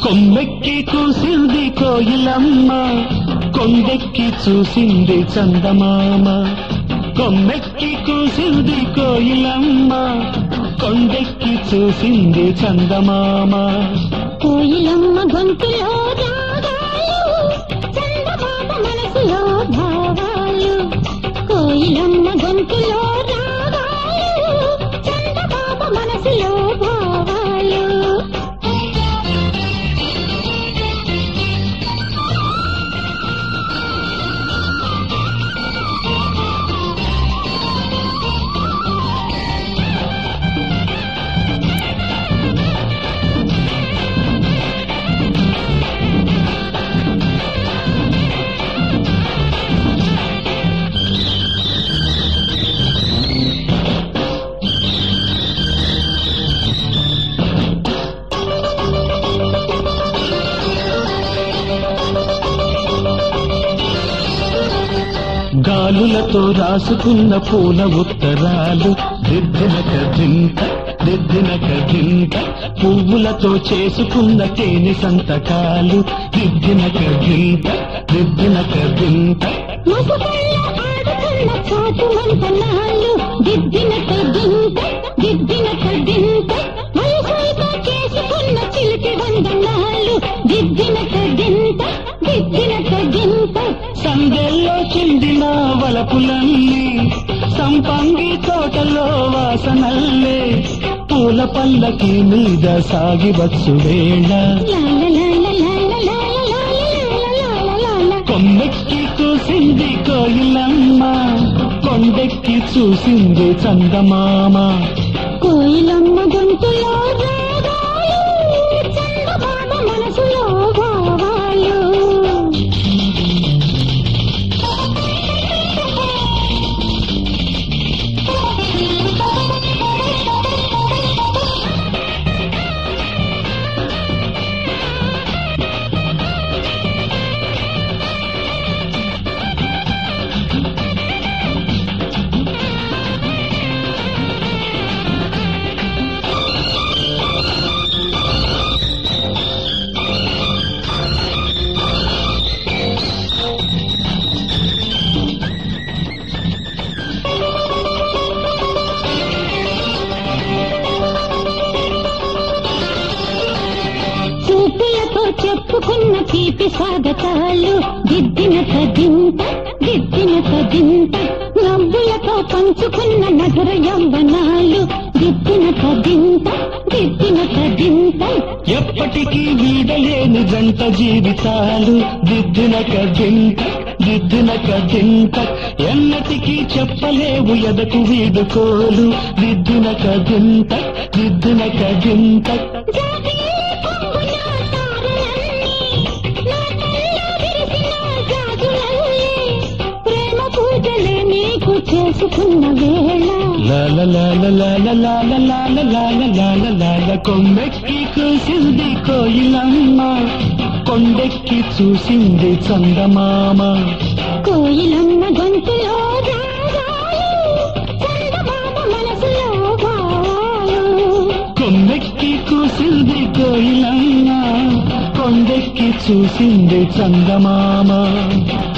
కొమ్మెక్కి కూసింది కోయిలమ్మ కొండెక్కి చూసింది చందమామ కొమ్మెక్కి కూసింది కోయిలమ్మ కొండెక్కి చూసింది చందమామ కోయిలమ్మ గొంతులో రాగాలు చందమామ మనసులో భావాలు కోయిలమ్మ గొంతులో రాగాలు చందమామ మనసులో భావాలు గాలులతో రాసుకున్న పూల ఉత్తరాలు దిద్దిన కదింత దిద్దిన కదింత పువ్వులతో చేసుకున్న తేనె సంతకాలు దిద్దిన కదింత దిద్దిన కదింత మసకళ్ళ ఆడుతున్న చాటు మంతనాలు దిద్దిన తగ్గింత దిద్దిన తగ్గింత వయసైతో చేసుకున్న చిలిపి వందనాలు దిద్దిన తగ్గింత దిద్దిన తగ్గింత సందెల్లో చిందిన వలపులన్నీ సంపంగి తోటలో వాసనల్లే పూల పల్లకి మీద సాగివచ్చు వేళ లాల లాల లాల లాల లాల లాల లాల కొమ్మెక్కి చూసింది కోయిలమ్మ కొండెక్కి చూసింది చందమామ కోయిలమ్మ గొంతులో రాగాలు చందమామ మనసులో భావాలు చూపులతో చెప్పుకున్న తీపి స్వాగతాలు దిద్దిన తదింత దిద్దిన తదింత నవ్వులతో పంచుకున్న నగర యవ్వనాలు దిద్దిన తదింత దిద్దిన తదింత ఎప్పటికీ వీడలేని జంట జీవితాలు దిద్దిన కదింత దిద్దిన కదింత ఎన్నటికీ చెప్పలేవు ఎదకు వీడుకోలు దిద్దిన కదింత దిద్దిన కదింత జాబిల్లి పొంగున తారలన్నీ, నా కళ్ళ విరిసిన గాజులల్లే, ప్రేమ పూజలే నీకు చేసుకున్న వేళ లాల లాల లాల లాల లాల లాల లాల లాల కొమ్మెక్కి కూసింది కోయిలమ్మ కొండెక్కి చూసింది చందమామ కోయిలమ్మ గొంతులో రాగాలు చందమామ మనసులో భావాలు కొమ్మెక్కి కూసింది కోయిలమ్మ కొండెక్కి చూసింది చందమామ